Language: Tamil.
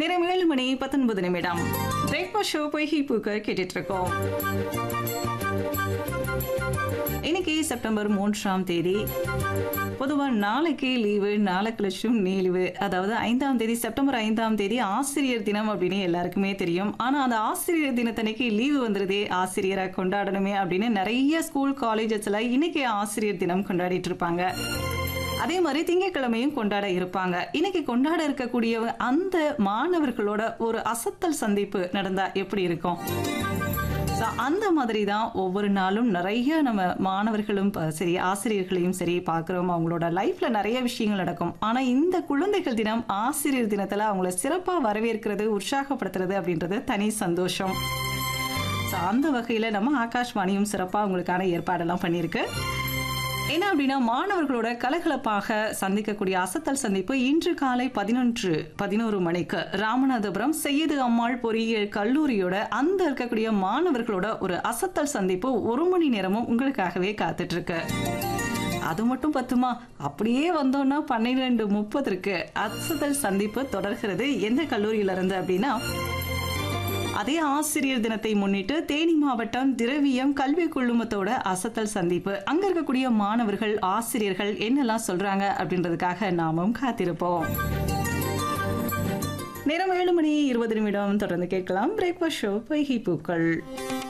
நேரம் ஏழு மணி பத்தொன்பது நிமிடம் பிரேக்ஃபாஸ்ட் ஷோ பொய்கி பூக்க கேட்டுட்டு இருக்கோம் இன்னைக்கு செப்டம்பர் மூன்றாம் தேதி பொதுவாக நாளைக்கு லீவு நாளை கழிச்சும் லீவு அதாவது ஐந்தாம் தேதி செப்டம்பர் ஐந்தாம் தேதி ஆசிரியர் தினம் அப்படின்னு எல்லாருக்குமே தெரியும் ஆனால் அந்த ஆசிரியர் தினத்தன்னைக்கு லீவு வந்துருதே ஆசிரியரை கொண்டாடணுமே அப்படின்னு நிறைய ஸ்கூல் காலேஜஸ்ல இன்னைக்கு ஆசிரியர் தினம் கொண்டாடிட்டு இருப்பாங்க அதே மாதிரி திங்கட்கிழமையும் கொண்டாட இருப்பாங்க இன்னைக்கு கொண்டாட இருக்கக்கூடிய அந்த மாணவர்களோட ஒரு அசத்தல் சந்திப்பு நடந்தா எப்படி இருக்கும் ஸோ அந்த மாதிரி தான் ஒவ்வொரு நாளும் நிறைய நம்ம மாணவர்களும் ப- சரி ஆசிரியர்களையும் சரி பார்க்குறோம் அவங்களோட லைஃப்ல நிறைய விஷயங்கள் நடக்கும் ஆனால் இந்த குழந்தைகள் தினம் ஆசிரியர் தினத்தில் அவங்கள சிறப்பாக வரவேற்கிறது உற்சாகப்படுத்துறது அப்படின்றது தனி சந்தோஷம் ஸோ அந்த வகையில் நம்ம ஆகாஷ்வாணியும் சிறப்பாக உங்களுக்கான ஏற்பாடெல்லாம் பண்ணியிருக்கு என்ன அப்படின்னா மாணவர்களோட கலகலப்பாக சந்திக்கக்கூடிய அசத்தல் சந்திப்பு இன்று காலை பதினொன்று பதினோரு மணிக்கு ராமநாதபுரம் செய்யது அம்மாள் பொறியியல் கல்லூரியோட அந்த இருக்கக்கூடிய மாணவர்களோட ஒரு அசத்தல் சந்திப்பு ஒரு மணி நேரமும் உங்களுக்காகவே காத்துட்டு இருக்கு அது மட்டும் பத்துமா அப்படியே வந்தோம்னா பன்னிரெண்டு முப்பதற்கு அசத்தல் சந்திப்பு தொடர்கிறது எந்த கல்லூரியில இருந்து அப்படின்னா அதே ஆசிரியர் தினத்தை முன்னிட்டு தேனி மாவட்டம் திரவியம் கல்வி குழுமத்தோட அசத்தல் சந்திப்பு அங்க இருக்கக்கூடிய மாணவர்கள் ஆசிரியர்கள் என்னெல்லாம் சொல்றாங்க அப்படின்றதுக்காக நாமும் காத்திருப்போம் நேரம் ஏழு மணி இருபது நிமிடம் தொடர்ந்து கேட்கலாம் பிரேக்ஃபாஸ்ட் ஷோ பொய்கை பூக்கள்